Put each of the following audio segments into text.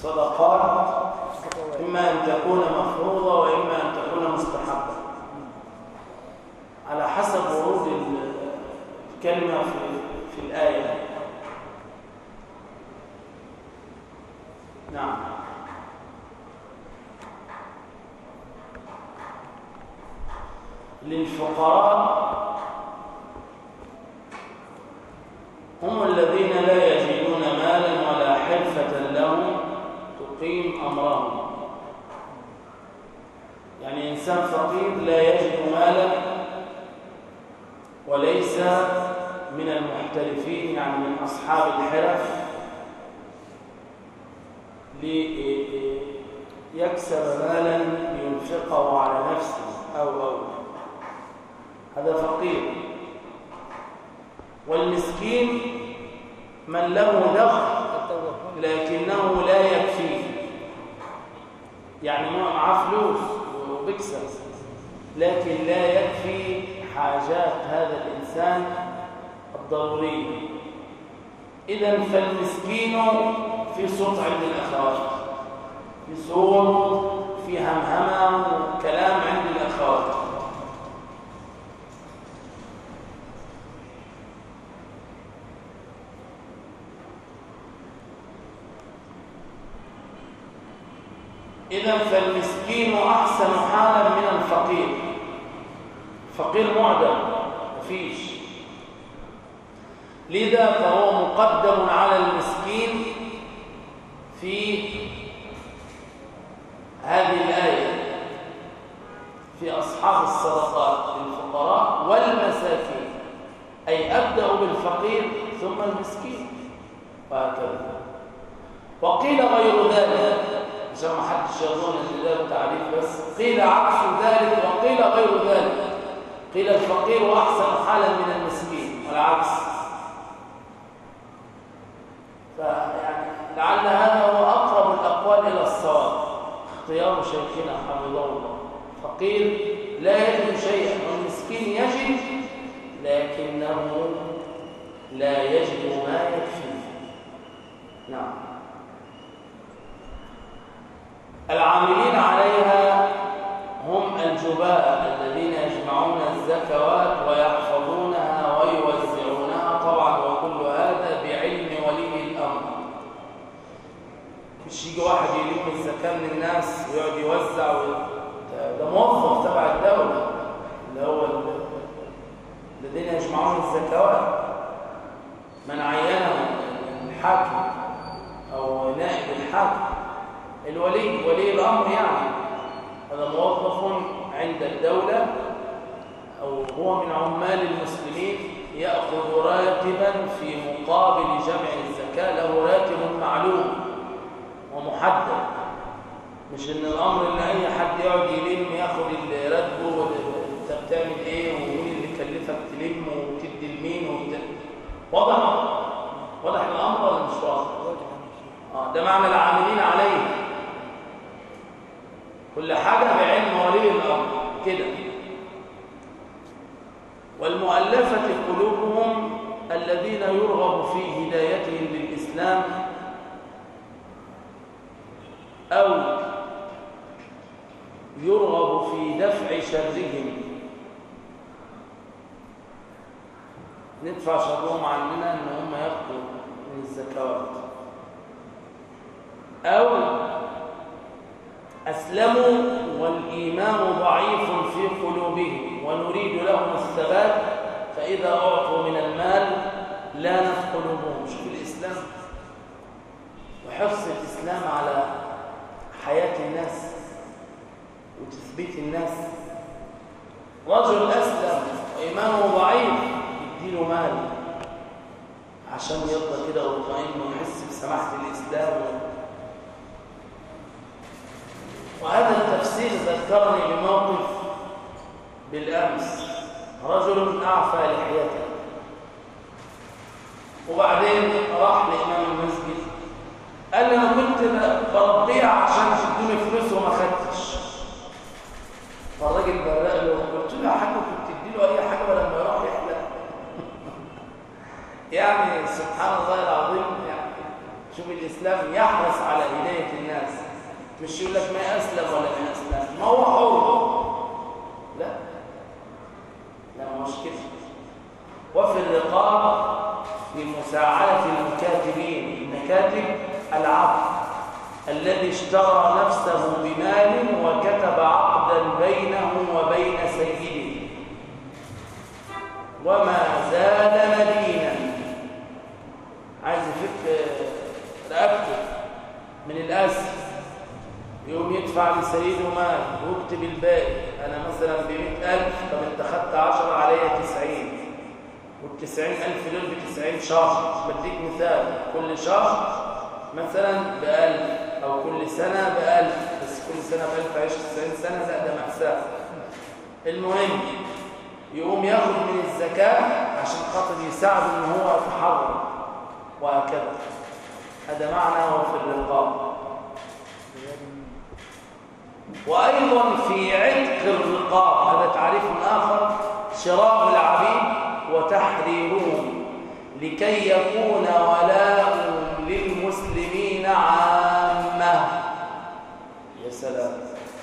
الصدقات إما أن تكون مفروضة وإما أن تكون مستحبة على حسب ورود الكلمة في, في الآية نعم للفقراء هم الذين لا يجدون مالا ولا حرفة لهم تقيم أمرهم يعني إنسان فقير لا يجد مالا وليس من المحترفين يعني من أصحاب الحرف ليكسب مالا ينفقه على نفسه أو أو هذا فقير والمسكين من له دخل لكنه لا يكفيه يعني ما معاه فلوس وبيكسب لكن لا يكفي حاجات هذا الإنسان الضرورية إذا فالمسكين في صوت عند الأخوات في صوت في همهمة وكلام عند الأخوات إذا فالمسكين أحسن حالا من الفقير فقير معدم مفيش لذا فهو مقدم على المسكين في هذه الآية في أصحاب الصدقات للفقراء والمساكين أي أبدأ بالفقير ثم المسكين وهكذا وقيل غير ذلك عشان ما حدش يظن ان ده تعريف بس قيل عكس ذلك وقيل غير ذلك قيل الفقير احسن حالا من المسكين والعكس فيعني لعل هذا هو اقرب الاقوال الى الصواب اختيار شيخنا حفظه الله فقير لا يجد شيئا والمسكين يجد لكنه لا يجد ما يكفيه نعم العاملين عليها هم الجباء الذين يجمعون الزكوات ويحفظونها ويوزعونها طبعا وكل هذا بعلم ولي الأمر مش يجي واحد يلم الزكاة من الناس ويقعد يوزع و... ده موظف تبع الدولة اللي هو الذين يجمعون الزكوات من عينهم الحاكم أو نائب الحاكم الولي ولي الأمر يعني هذا موظف عند الدولة أو هو من عمال المسلمين يأخذ راتبا في مقابل جمع الزكاة له راتب معلوم ومحدد مش ان الامر ان اي حد يقعد يلم ياخد راتبه انت بتعمل ايه ومين اللي كلفك تلم وتدي لمين وت... واضح واضح الامر ولا مش واضح اه ده معنى العاملين عليه كل حاجة بعلم ولي الأمر كده والمؤلفة قلوبهم الذين يرغب في هدايتهم للإسلام أو يرغب في دفع شرهم ندفع شرهم عننا ان هم ياخذوا من الزكوات او أسلموا والإيمان ضعيف في قلوبهم ونريد لهم الثبات فإذا أعطوا من المال لا قلوبهم شوف الإسلام وحرص الإسلام على حياة الناس وتثبيت الناس رجل أسلم وإيمانه ضعيف يديله مال عشان يرضى كده ويطمئن ويحس بسماحة الإسلام وهذا التفسير ذكرني بموقف بالأمس رجل أعفى لحيته وبعدين راح لإمام المسجد قال لي أنا كنت بربيها عشان تدوني فلوس وما خدتش فالراجل برق له قلت له يا حاج كنت تديله أي حاجة ولما يروح يحلق يعني سبحان الله العظيم يعني شوف الإسلام يحرص على هداية الناس مش يقول لك ما أسلم ولا ما أسلم ما هو حر لا لا مش كده وفي الرقاب لمساعدة المكاتبين المكاتب العبد الذي اشترى نفسه بمال وكتب عقدا بينه وبين سيده وما زال مدينا عايز يفك رقبته من الأسر يقوم يدفع لسيده مال ويكتب الباقي أنا مثلا بمئة ألف طب انت خدت عشرة عليا تسعين والتسعين ألف دول بتسعين شهر بديك مثال كل شهر مثلا بألف أو كل سنة بألف بس كل سنة بألف عيش تسعين سنة لا ده مأساة المهم يقوم ياخد من الزكاة عشان خاطر يساعد ان هو يتحرك وهكذا هذا معنى وفي الرقاب وأيضا في عتق الرقاب هذا تعريف آخر شراء العبيد وتحريرهم لكي يكون ولاء للمسلمين عامة يا سلام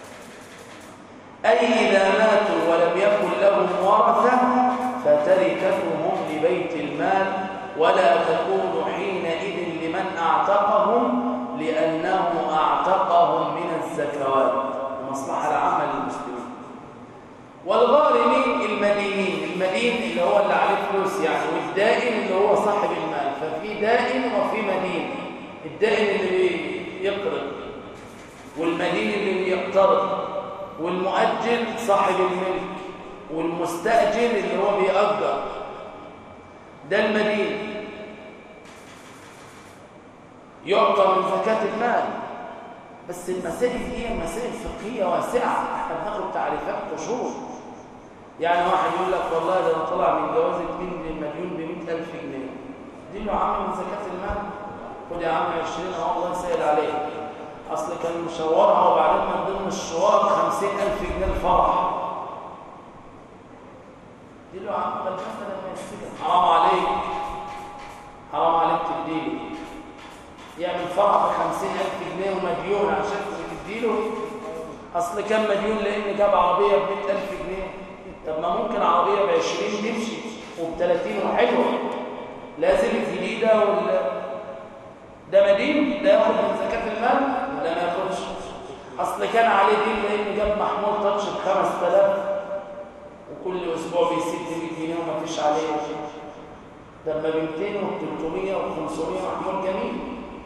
أي إذا ماتوا ولم يكن لهم ورثة فتركتهم لبيت المال ولا تكون حينئذ لمن أعتقهم لأنه أعتقهم من الزكوات المصلحة العامة للمسلمين والغارمين المدينين المدين اللي هو اللي عليه فلوس يعني والدائن اللي هو صاحب المال ففي دائن وفي مدين الدائن اللي يقرض والمدين اللي يقترض والمؤجل صاحب الملك والمستأجر اللي هو بيأجر ده المدين يعطى من زكاة المال بس المسائل دي مسائل فقهية واسعة احنا بناخد تعريفات قشور يعني واحد يقول لك والله ده انا طلع من جوازة من المليون ب 100000 جنيه دي له عم من زكاة المال خد يا عم 20 اهو الله يسهل عليك اصل كان مشورها وبعدين من ضمن الشوار 50000 جنيه الفرح دي له عم ده مثلا ما يستجد حرام عليك حرام عليك تديله يعمل فرح ب 50000 جنيه ومديون عشان تديله اصل كان مديون لان جاب عربيه ب 100000 جنيه طب ما ممكن عربيه ب 20 تمشي وب 30 وحلوه لازم الجديده ولا ده مدين ده ياخد من زكاه المال ولا ما ياخدش اصل كان عليه دين لان جاب محمول تاتش ب 5000 وكل اسبوع بيسد 100 جنيه وما فيش عليه ده ما ب 200 و 300 و 500 محمول جميل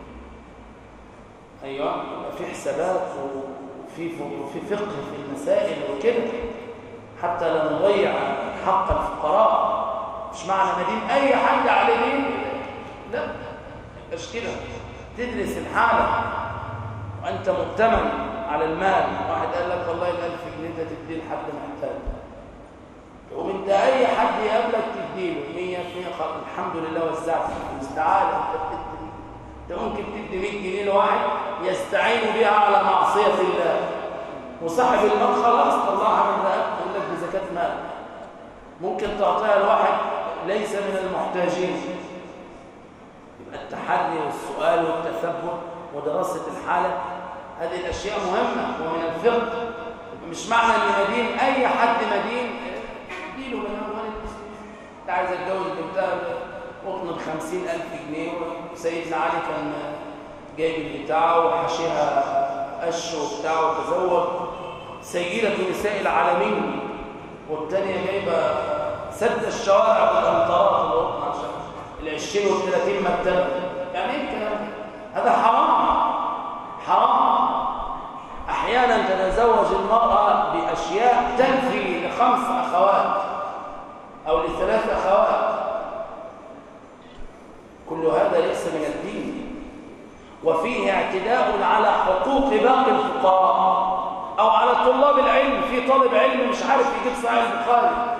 ايوه في حسابات وفي وفي فقه في المسائل وكده حتى لا نضيع حق الفقراء مش معنى مدين اي حد عليه دين لا مش كده تدرس الحاله وانت مؤتمن على المال واحد قال لك والله ال1000 جنيه ده تديه لحد محتاج تقوم انت اي حد يقابلك تديله 100 200 الحمد لله وزعت استعاله انت ممكن تدي 100 جنيه لواحد يستعين بها على معصيه الله وصاحب المال خلاص طلعها من رقبته يقول لك بزكاه مال ممكن تعطيها لواحد ليس من المحتاجين يبقى التحري والسؤال والتثبت ودراسه الحاله هذه الاشياء مهمه ومن الفقه مش معنى ان مدين اي حد مدين اديله من اموال المسلمين انت عايز اتجوز بنتها قطن ب 50000 جنيه وسيدنا علي كان جايب البتاع وحشيها قش وبتاع وتزوج سيدة نساء العالمين والتانية جايبة سد الشوارع والأمطارات القطن عشان ال 20 وال 30 مكتبة يعني ايه الكلام ده؟ هذا حرام حرام أحيانا تتزوج المرأة بأشياء تنفي لخمس أخوات أو لثلاث أخوات كل هذا ليس من الدين وفيه اعتداء على حقوق باقي الفقراء أو على طلاب العلم في طالب علم مش عارف يجيب صحيح البخاري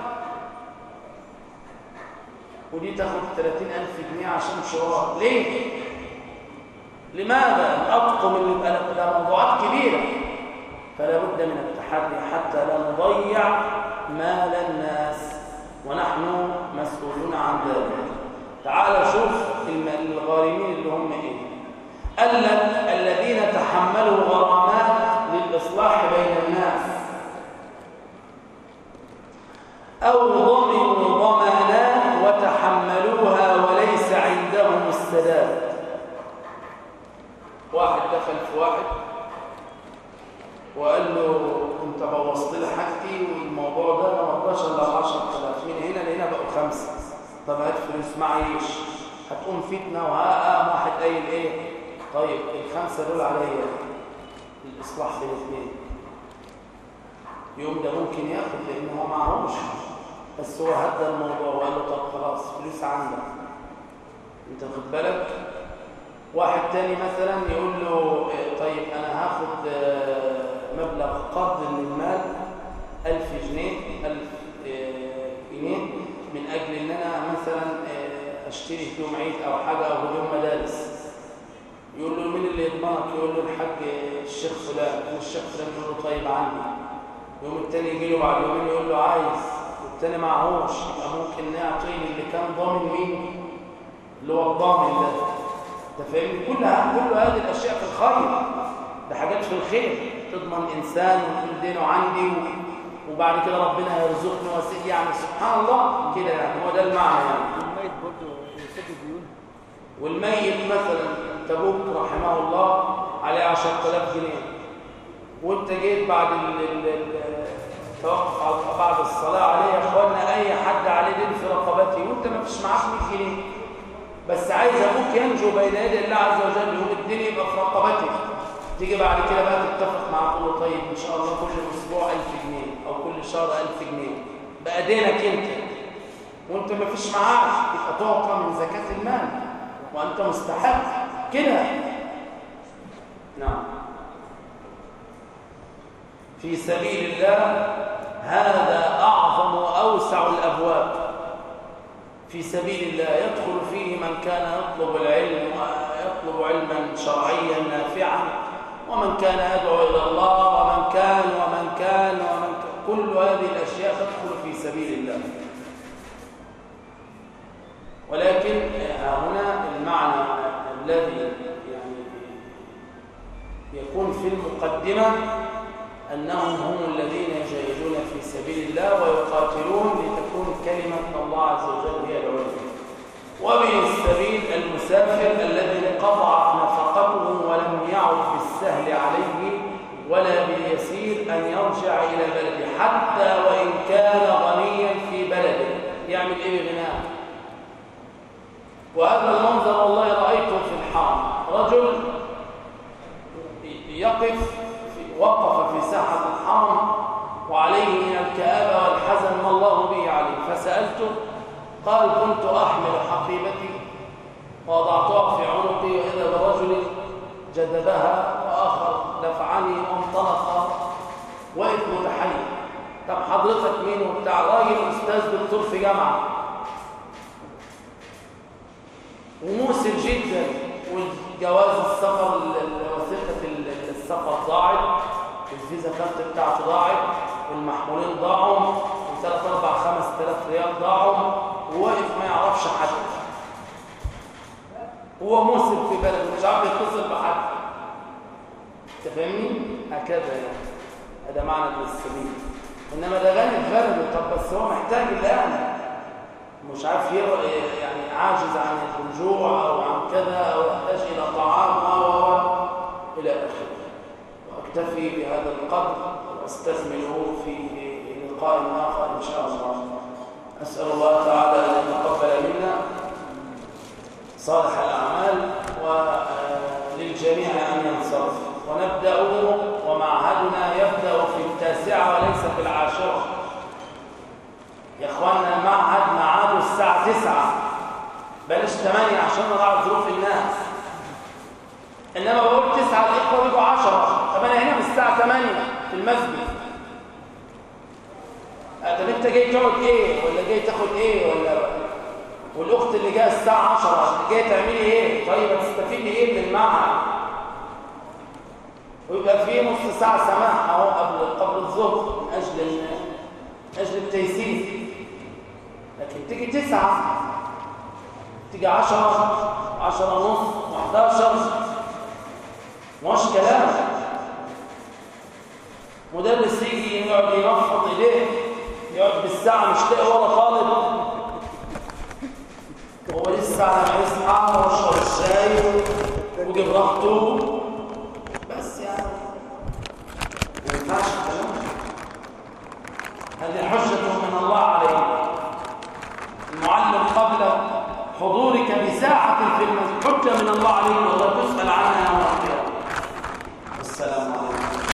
ودي تاخد 30000 جنيه عشان شوار ليه؟ لماذا؟ الأطقم اللي ده موضوعات كبيرة فلا بد من التحري حتى لا نضيع مال الناس ونحن مسؤولون عن ذلك تعال شوف الغارمين اللي هم ايه قال لك الذين تحملوا غرامات للإصلاح بين الناس أو ضمنوا ضمانات وتحملوها وليس عندهم السداد واحد دخل في واحد وقال له انت بوظت لي حاجتي والموضوع ده انا ما رضاش الا 10000 من هنا لهنا بقوا خمسه طب هات فلوس معيش هتقوم فتنه وها واحد قايل ايه طيب الخمسه دول عليا الاصلاح بين اثنين يوم ده ممكن ياخد لان هو معهوش بس هو هدى الموضوع وقال له طب خلاص فلوس عندك انت واخد بالك واحد تاني مثلا يقول له طيب انا هاخد مبلغ قرض من المال 1000 جنيه 1000 جنيه من اجل ان انا مثلا اشتري هدوم عيد او حاجه او هدوم مدارس يقول له مين اللي يضمنك يقول له الحاج الشيخ فلان الشيخ فلان يقول له طيب عندي يوم التاني يجي له بعد يومين يقول له عايز والتاني معهوش يبقى ممكن نعطيه اللي كان ضامن مين اللي هو الضامن ده انت فاهمني كل كل هذه الاشياء في الخير ده حاجات في الخير تضمن انسان وتقول دينه عندي وبعد كده ربنا يرزقني واسيء يعني سبحان الله كده يعني هو ده المعنى يعني والميت برضه يسدد ديون والميت مثلا تبوك رحمه الله عليه 10000 جنيه وانت جيت بعد ال ال ال توقف بعد الصلاه عليه يا اخوانا اي حد عليه دين في رقبته وانت ما فيش معاك 100 جنيه بس عايز ابوك ينجو بين يدي الله عز وجل يوم الدين يبقى في رقبتك تيجي بعد كده بقى تتفق مع تقول طيب ان شاء الله كل اسبوع 1000 جنيه او كل شهر 1000 جنيه بقى دينك انت وانت ما فيش معاك يبقى تعطى من زكاه المال وانت مستحق كده نعم في سبيل الله هذا اعظم واوسع الابواب في سبيل الله يدخل فيه من كان يطلب العلم ويطلب علما شرعيا نافعا ومن كان يدعو إلى الله ومن كان ومن كان ومن كان كل هذه الأشياء تدخل في سبيل الله ولكن هنا المعنى الذي يعني يكون في المقدمة أنهم هم الذين يجاهدون في سبيل الله ويقاتلون لتكون كلمة الله عز وجل هي العليا ومن السبيل المسافر الذي انقطعت نفقته ولم يعد بالسهل عليه ولا باليسير أن يرجع إلى بلده حتى وإن كان غنيا في بلده يعمل إيه بغناه وهذا المنظر والله رأيته في الحرم رجل يقف وقف في ساحة الحرم وعليه من الكآبة والحزن ما الله به عليه فسألته قال كنت أحمل حقيبتي ووضعتها في عنقي وإذا برجل جذبها وآخر دفعني وانطلق وقف متحير طب حضرتك مين وبتاع راجل أستاذ دكتور في جامعة وموسر جدا والجواز السفر وثيقة السفر ضاعت الفيزا كارت بتاعته ضاعت والمحمولين ضاعوا وثلاث اربع خمس تلاف ريال ضاعوا وواقف ما يعرفش حد هو موسم في بلده مش عارف يتصل بحد انت فاهمني هكذا يعني هذا معنى ابن السبيل انما ده غني في بلده طب بس هو محتاج الان مش عارف يعني عاجز عن الرجوع او عن كذا او يحتاج الى طعام او الى اخره واكتفي بهذا القدر واستثمره في لقاء اخر ان شاء الله اسال الله تعالى ان يتقبل منا صالح الاعمال وللجميع ان ينصرف ونبدا ومعهدنا يبدا في التاسعه وليس في العاشره يا اخواننا المعهد ميعاده الساعه 9 بلاش 8 عشان نراعي ظروف الناس انما بقول 9 الاخوه بيجوا 10 طب انا هنا من الساعه 8 في المسجد طب انت جاي تقعد ايه ولا جاي تاخد ايه ولا والاخت اللي جايه الساعه 10 جايه تعملي ايه طيب هتستفيدي ايه من المعهد ويبقى في نص ساعه سماح اهو قبل قبل الظهر من اجل من اجل التيسير لكن تيجي تسعة تيجي عشرة عشرة ونص وحداشر مش كلام مدرس يجي يقعد ينفض ايديه يقعد بالساعه مش لاقي ولا طالب هو لسه على ما يصحى ويشرب الشاي ويجي براحته بس يعني ما ينفعش الكلام هذه حجة من الله عليك المعلم قبل حضورك بساعة في المسجد حجة من الله عليك ولا تسأل عنها يوم القيامة السلام عليكم